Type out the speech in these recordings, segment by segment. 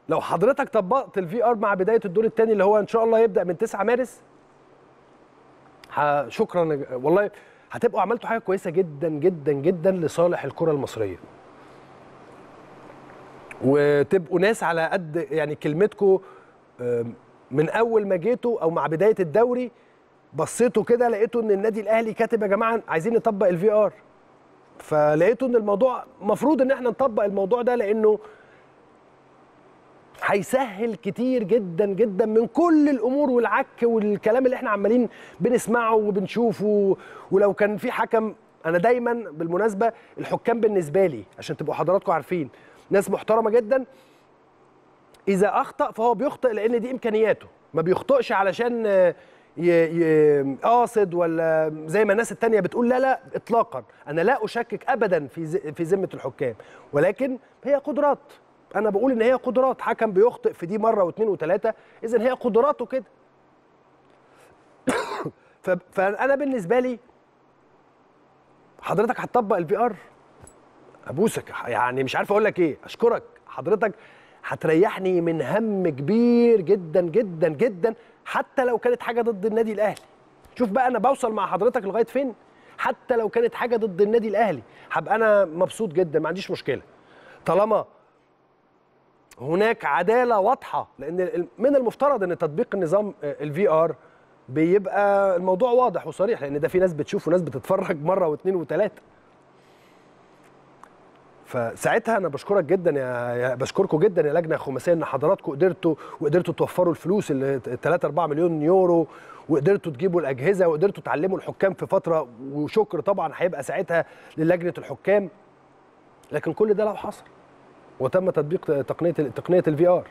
لو حضرتك طبقت الفي ار مع بدايه الدور الثاني اللي هو ان شاء الله يبدا من 9 مارس ه- شكرا والله هتبقوا عملتوا حاجه كويسه جدا جدا جدا لصالح الكره المصريه وتبقوا ناس على قد يعني كلمتكم من اول ما جيتوا او مع بدايه الدوري بصيتوا كده لقيتوا ان النادي الاهلي كاتب يا جماعه عايزين نطبق الفي ار فلقيتوا ان الموضوع مفروض ان احنا نطبق الموضوع ده لانه هيسهل كتير جدا جدا من كل الامور والعك والكلام اللي احنا عمالين بنسمعه وبنشوفه ولو كان في حكم انا دايما بالمناسبه الحكام بالنسبه لي عشان تبقوا حضراتكم عارفين ناس محترمه جدا اذا اخطا فهو بيخطئ لان دي امكانياته ما بيخطئش علشان آه، ي- ي- قاصد ولا زي ما الناس التانية بتقول لا لا اطلاقا انا لا اشكك ابدا في ز- في ذمه الحكام ولكن هي قدرات انا بقول ان هي قدرات حكم بيخطئ في دي مره واثنين وثلاثه اذا هي قدراته كده ف- فانا بالنسبه لي حضرتك هتطبق الفي ار ابوسك يعني مش عارف اقول لك ايه اشكرك حضرتك هتريحني من هم كبير جدا جدا جدا حتى لو كانت حاجه ضد النادي الاهلي شوف بقى انا بوصل مع حضرتك لغايه فين حتى لو كانت حاجه ضد النادي الاهلي هبقى انا مبسوط جدا ما عنديش مشكله طالما هناك عداله واضحه لان ال- من المفترض ان تطبيق النظام الفي ار بيبقى الموضوع واضح وصريح لان ده في ناس بتشوف وناس بتتفرج مره واثنين وثلاثه فساعتها انا بشكرك جدا يا يا- بشكركم جدا يا لجنه خماسيه ان حضراتكم قدرتوا وقدرتوا توفروا الفلوس اللي 3 4 مليون يورو وقدرتوا تجيبوا الاجهزه وقدرتوا تعلموا الحكام في فتره وشكر طبعا هيبقى ساعتها للجنه الحكام لكن كل ده لو حصل وتم تطبيق تقنيه تقنيه الفي ار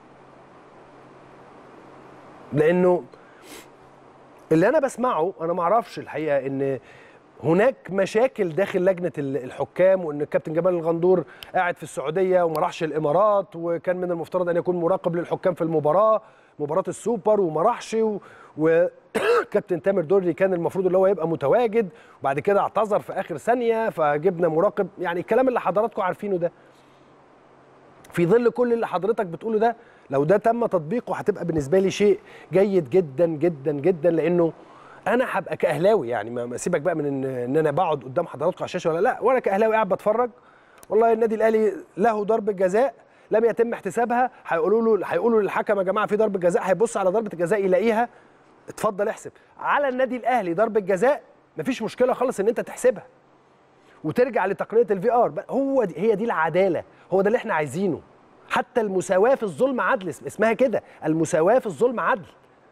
لانه اللي انا بسمعه انا ما اعرفش الحقيقه ان هناك مشاكل داخل لجنه ال- الحكام وان الكابتن جمال الغندور قاعد في السعوديه وما راحش الامارات وكان من المفترض ان يكون مراقب للحكام في المباراه مباراه السوبر وما راحش و- وكابتن تامر دوري كان المفروض اللي هو يبقى متواجد وبعد كده اعتذر في اخر ثانيه فجبنا مراقب يعني الكلام اللي حضراتكم عارفينه ده في ظل كل اللي حضرتك بتقوله ده لو ده تم تطبيقه هتبقى بالنسبه لي شيء جيد جدا جدا جدا لانه انا هبقى كاهلاوي يعني ما ما سيبك بقى من ان, إن انا بقعد قدام حضراتكم على الشاشه ولا لا وانا كاهلاوي قاعد بتفرج والله النادي الاهلي له ضربه جزاء لم يتم احتسابها هيقولوا له هيقولوا للحكم يا جماعه في ضربه جزاء هيبص على ضربه الجزاء يلاقيها اتفضل احسب على النادي الاهلي ضربه جزاء مفيش مشكله خالص ان انت تحسبها وترجع لتقنيه الفي ار هو دي هي دي العداله هو ده اللي احنا عايزينه حتى المساواه في الظلم عدل اسم- اسمها كده المساواه في الظلم عدل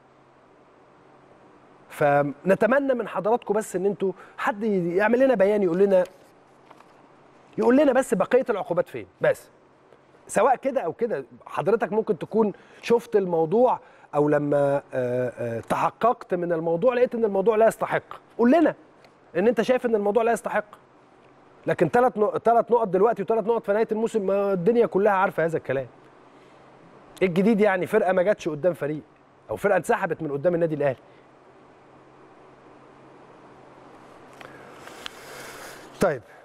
فنتمنى من حضراتكم بس ان انتوا حد يعمل لنا بيان يقول لنا يقول لنا بس بقيه العقوبات فين بس سواء كده او كده حضرتك ممكن تكون شفت الموضوع او لما آه، آه، تحققت من الموضوع لقيت ان الموضوع لا يستحق قول لنا ان انت شايف ان الموضوع لا يستحق لكن ثلاث ثلاث نقط دلوقتي وثلاث نقط في نهايه الموسم ما الدنيا كلها عارفه هذا الكلام ايه الجديد يعني فرقه ما جاتش قدام فريق او فرقه انسحبت من قدام النادي الاهلي طيب